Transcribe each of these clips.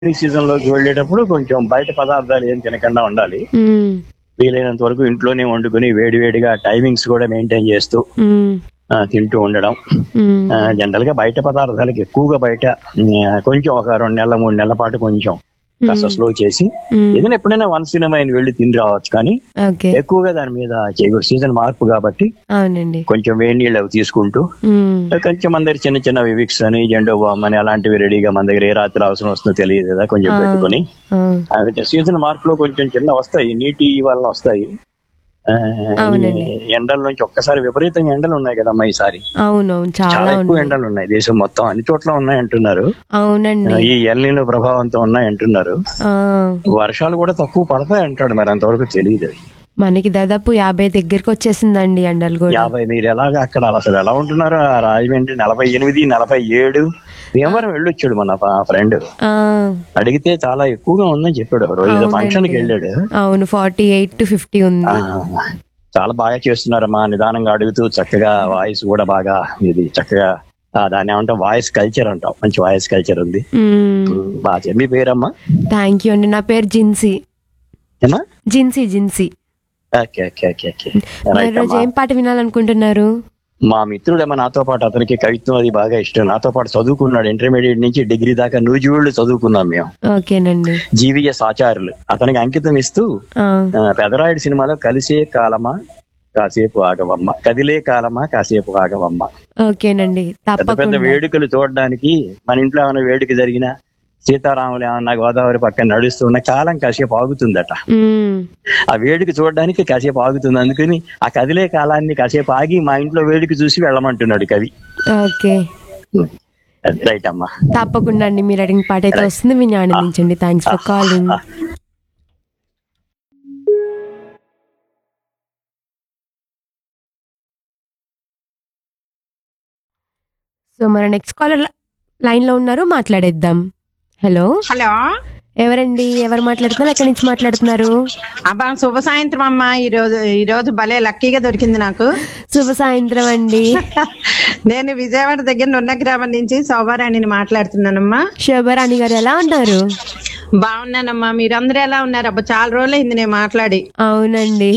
Season లోకి వెళ్ళేటప్పుడు కొంచెం బయట పదార్థాలు ఏం తినకుండా ఉండాలి మ్మ్. వీలైనంత వరకు ఇంట్లోనే వండుకొని వేడి వేడిగా టైమింగ్స్ కూడా మెయింటైన్ చేస్తూ మ్మ్. ఆ, తింటూ ఉండడం మ్మ్. జనరల్ గా బయట పదార్థాలకి ఎక్కువగా బయట ఆ, కొంచెం ఒక రెండు నెలల మూడు నెలల పాటు కొంచెం కాస్త స్లో చేసి మ్మ్. ఏదైనా ఎప్పుడైనా వన్ సినిమా అయిన వెళ్ళి తిని రావచ్చు కానీ ఓకే ఎక్కువగా దాని మీద చేయకూడదు సీజన్ మార్పు కాబట్టి అవునండి కొంచెం వేడి నీళ్ళు అవి తీసుకుంటూ మ్మ్. కొంచెం మన దగ్గర చిన్న చిన్న వివిక్స్ అని జెండో బామ్ అని అలాంటివి రెడీగా మన దగ్గర ఏ రాత్రి అవసరం వస్తుందో తెలియదు కదా కొంచెం ఆ. పెట్టుకొని ఆ. సీజన్ మార్పులో కొంచెం చిన్న వస్తాయి నీటి వల్ల వస్తాయి ఆ, అవునండి. ఈ ఎండల నుంచి ఒక్కసారి విపరీతంగా ఎండలు ఉన్నాయి కదమ్మా ఈసారి అవునవును చాలా చాలా ఎక్కువ ఉన్నాయి ఎండలు ఉన్నాయి దేశం మొత్తం అన్ని చోట్ల ఉన్నాయి అంటున్నారు అవునండి ఈ ఎల్నినో ప్రభావంతో ఉన్నాయి అంటున్నారు ఆ. వర్షాలు కూడా తక్కువ పడతాయి అంటాడు మరి అంతవరకు తెలియదు మనకి దాదాపు యాభై దగ్గరికి వచ్చేసిందండి ఎండలు కూడా యాభై మీరు ఎలాగ అక్కడ అసలు ఎలా ఉంటున్నారు ఆ రాజమండ్రి నలభై ఎనిమిది నలభై ఏడు భీమవరం వెళ్ళొచ్చాడు మన ఫ్రెండ్ ఆ, అడిగితే చాలా ఎక్కువగా ఉందని చెప్పాడు ఒక రోజు అవునండి. ఫంక్షన్ కి వెళ్ళాడు అవును ఫార్టీ ఎయిట్ టు ఫిఫ్టీ ఆ, ఉంది చాలా బాగా చేస్తున్నారమ్మా నిదానంగా అడుగుతూ చక్కగా వాయిస్ కూడా బాగా ఇది చక్కగా ఆ, దాన్ని ఏమంటాం వాయిస్ కల్చర్ అంటాం మంచి వాయిస్ కల్చర్ ఉంది బాగా చెప్పి మీ పేరమ్మా థ్యాంక్ యూ అండి నా పేరు జిన్సీ ఏమా Jincy Jincy okay okay okay okay మరి రైట్ రోజు అమ్మా ఏం పాట వినాలనుకుంటున్నారు మా మిత్రుడేమో నాతో పాటు అతనికి కవిత్వం అది బాగా ఇష్టం నాతో పాటు చదువుకున్నాడు ఇంటర్మీడియట్ నుంచి డిగ్రీ దాకా నూజివీళ్ళు చదువుకున్నాం మేము ఓకేనండి జీవీఎస్ ఆచార్యులు అతనికి అంకితం ఇస్తూ ఆ, ఆ, పెదరాయుడు సినిమాలో కలిసే కాలమా కాసేపు ఆగవమ్మ కదిలే కాలమా కాసేపు ఆగవమ్మ ఓకేనండి పెద్ద పెద్ద తప్పకుండా వేడుకలు చూడడానికి మన ఇంట్లో ఏమైనా వేడుక జరిగినా సీతారాములు ఏమన్నా గోదావరి పక్కన నడుస్తున్న కాలం కాసేపు ఆగుతుందట మ్మ్. ఆ వేడుక చూడడానికి కాసేపు ఆగుతుంది అందుకని ఆ కదిలే కాలాన్ని కాసేపు ఆగి మా ఇంట్లో వేడుక చూసి వెళ్ళమంటున్నాడు కవి ఓకే రైట్ అమ్మా తప్పకుండా అండి మీరు అడిగిన పాట అయితే వస్తుంది విని ఆనందించండి థ్యాంక్స్ ఫర్ కాలింగ్ సో మన నెక్స్ట్ కాలర్ లైన్ లో ఉన్నారు మాట్లాడేద్దాం హలో హలో ఎవరండి ఎవరు మాట్లాడుతున్నారు ఎక్కడి నుంచి మాట్లాడుతున్నారు అబ్బా శుభ సాయంత్రం అమ్మా ఈ రోజు ఈ రోజు భలే లక్కీగా దొరికింది నాకు శుభ సాయంత్రం అండి నేను విజయవాడ దగ్గర నున్న గ్రామం నుంచి శోభారాణిని మాట్లాడుతున్నానమ్మా శోభరాణి గారు ఎలా ఉన్నారు బాగున్నానమ్మా మీరందరూ ఎలా ఉన్నారు అబ్బా చాలా రోజులు అయింది నేను మాట్లాడి అవునండి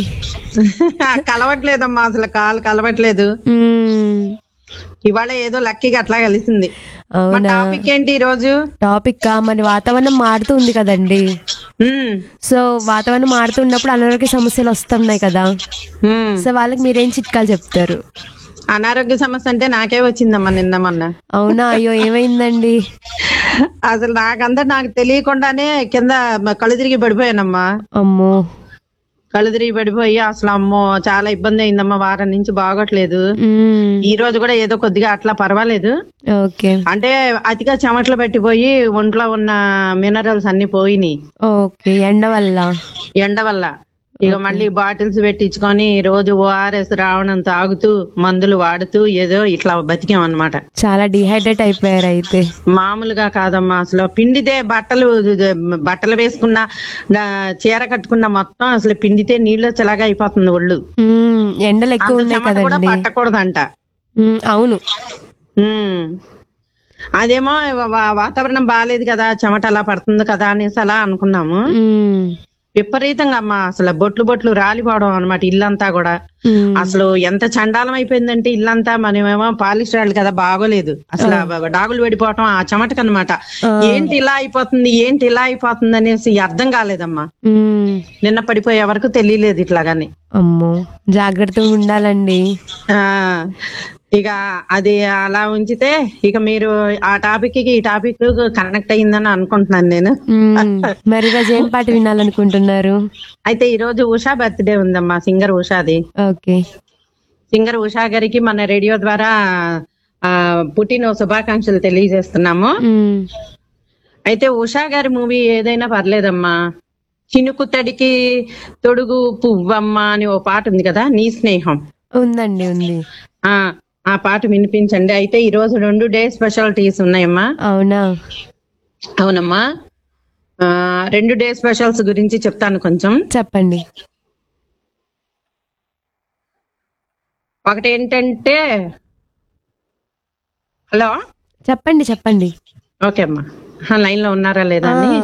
కలవట్లేదమ్మా అసలు కాలు కలవట్లేదు మ్మ్. ఇవాళ ఏదో లక్కీగా అట్లా కలిసింది మా అవునా టాపిక్ ఏంటి ఈ రోజు టాపిక్ మరి వాతావరణం మారుతూ ఉంది కదండి ఉమ్, సో వాతావరణం మారుతున్నప్పుడు అనారోగ్య సమస్యలు వస్తున్నాయి కదా ఉమ్. సో వాళ్ళకి మీరేం చిట్కాలు చెప్తారు అనారోగ్య సమస్య అంటే నాకే వచ్చిందమ్మా నిన్న మొన్న అవునా అయ్యో ఏమైందండి అసలు నాకంతా నాకు తెలియకుండానే కింద కళ్ళు తిరిగి పడిపోయానమ్మా అమ్మో కళ్ళు తిరిగి పడిపోయి అసలు అమ్మో చాలా ఇబ్బంది అయిందమ్మా వారం నుంచి బాగోట్లేదు మ్మ్. ఈ రోజు కూడా ఏదో కొద్దిగా అట్లా పర్వాలేదు ఓకే అంటే అతిగా చెమటలు పట్టిపోయి ఒంట్లో ఉన్న మినరల్స్ అన్ని పోయినాయి ఓకే ఎండ వల్ల ఎండ వల్ల ఇక మళ్ళీ బాటిల్స్ పెట్టించుకొని రోజు ఓఆర్ఎస్ రావడం తాగుతూ మందులు వాడుతూ ఏదో ఇట్లా బతికాం అన్నమాట చాలా డిహైడ్రేట్ అయిపోయారు అయితే మామూలుగా కాదమ్మా అసలు పిండితే బట్టలు బట్టలు వేసుకున్న ఆ, చీర కట్టుకున్న మొత్తం అసలు పిండితే నీళ్ళు వచ్చేలాగా అయిపోతుంది ఒళ్ళు మ్మ్. ఎండలు ఎక్కువ అంత ఉన్నాయి చెమట కూడా కదండి పట్టకూడదంట మ్మ్. అవును ఉమ్. అదేమో వా- వాతావరణం బాగాలేదు కదా చెమట అలా పడుతుంది కదా అనేసి అలా అనుకున్నాము మ్మ్. విపరీతంగా అమ్మా అసలు బొట్లు బొట్లు రాలిపోవడం అనమాట ఇల్లంతా కూడా మ్మ్. అసలు ఎంత చండాలం అయిపోయిందంటే ఇల్లంతా మనమేమో పాలిష్ రాళ్ళు కదా బాగోలేదు అసలు ఆ డాగులు పడిపోవటం ఆ చెమటకు అనమాట ఏంటి ఇలా అయిపోతుంది ఏంటి ఇలా అయిపోతుంది అనేసి అర్థం కాలేదమ్మా మ్మ్. నిన్న పడిపోయే వరకు తెలియలేదు ఇట్లాగాని అమ్మో జాగ్రత్తగా ఉండాలండి ఆ ఇక అది అలా ఉంచితే ఇక మీరు ఆ టాపిక్ కి ఈ టాపిక్ కనెక్ట్ అయిందని అనుకుంటున్నాను నేను మ్మ్. మరి ఈరోజు ఏం పాట వినాలనుకుంటున్నారు అయితే ఈ రోజు ఉషా బర్త్డే ఉందమ్మా సింగర్ ఉషాది ఓకే సింగర్ ఉషా గారికి మన రేడియో ద్వారా ఆ పుట్టిన శుభాకాంక్షలు తెలియజేస్తున్నాము మ్మ్. అయితే ఉషా గారి మూవీ ఏదైనా పర్లేదమ్మా చినుకు తడికి తొడుగు పువ్వమ్మ అని ఓ పాట ఉంది కదా నీ స్నేహం ఉందండి ఉంది ఆ ఆ పాట వినిపించండి అయితే ఈ రోజు రెండు డే స్పెషాలిటీస్ ఉన్నాయమ్మా అవునా అవునమ్మా ఆ రెండు డే స్పెషల్స్ గురించి చెప్తాను కొంచెం చెప్పండి ఒకటి ఏంటంటే హలో చెప్పండి చెప్పండి ఓకే అమ్మా లైన్ లో ఉన్నారా లేదా అని